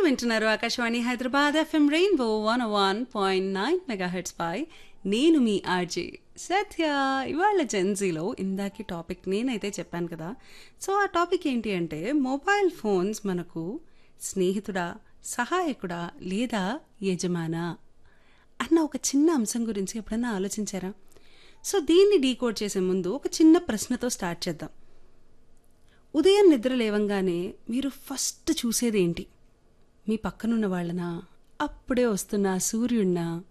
వింటున్నారు Akashvani Hyderabad FM rainbow one one point nine megahertz పై నేను మీ ఆర్జే సత్య ఇవాళ జెన్జీలో ఇందాకి టాపిక్ నేనైతే చెప్పాను కదా సో ఆ టాపిక్ ఏంటి అంటే మొబైల్ ఫోన్స్ మనకు స్నేహితుడా సహాయకుడా లేదా యజమానా అన్న ఒక చిన్న అంశం గురించి ఎప్పుడైనా ఆలోచించారా సో దీన్ని డీకోడ్ చేసే ముందు ఒక చిన్న ప్రశ్నతో స్టార్ట్ చేద్దాం ఉదయం నిద్ర లేవంగానే మీరు ఫస్ట్ చూసేది ఏంటి మీ పక్కనున్న వాళ్ళనా అప్పుడే వస్తున్న సూర్యుడినా